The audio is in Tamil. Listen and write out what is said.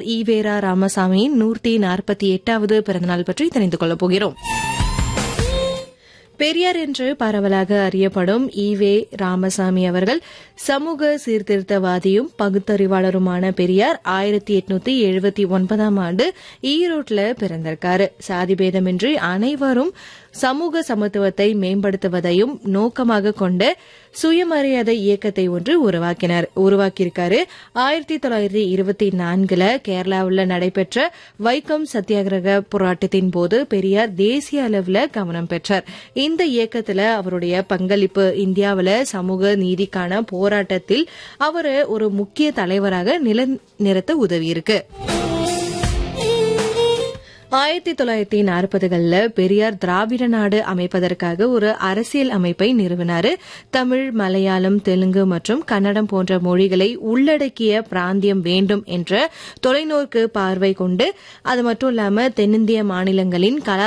ஈவேரா ராமசாமியின் நூற்றி நாற்பத்தி எட்டாவது பிறந்தநாள் பற்றி தெரிந்து கொள்ளப் போகிறோம் பெரியார் என்று பரவலாக அறியப்படும் ஈவே ராமசாமி அவர்கள் சமூக சீர்திருத்தவாதியும் பகுத்தறிவாளருமான பெரியார் ஆயிரத்தி எட்நூத்தி எழுபத்தி ஒன்பதாம் ஆண்டு ஈரோட்ல பிறந்திருக்காரு சாதிபேதமின்றி அனைவரும் சமூக சமத்துவத்தை மேம்படுத்துவதையும் நோக்கமாக கொண்ட சுயமரியாதை இயக்கத்தை ஒன்று உருவாக்கினார் உருவாக்கியிருக்காரு ஆயிரத்தி தொள்ளாயிரத்தி இருபத்தி நான்குல கேரளாவில் நடைபெற்ற வைக்கம் சத்தியாகிரக போராட்டத்தின் போது பெரியார் தேசிய அளவில் கவனம் பெற்றார் இந்த இயக்கத்துல அவருடைய பங்களிப்பு இந்தியாவில் சமூக நீதிக்கான போராட்டத்தில் அவர் ஒரு முக்கிய தலைவராக நிலைநிறுத்த உதவியிருக்கு ஆயிரத்தி தொள்ளாயிரத்தி நாற்பதுகளில் பெரியார் திராவிட நாடு அமைப்பதற்காக ஒரு அரசியல் அமைப்பை நிறுவினார் தமிழ் மலையாளம் தெலுங்கு மற்றும் கன்னடம் போன்ற மொழிகளை உள்ளடக்கிய பிராந்தியம் வேண்டும் என்ற தொலைநோக்கு பார்வை கொண்டு அது மட்டும் இல்லாம தென்னிந்திய மாநிலங்களின் கலா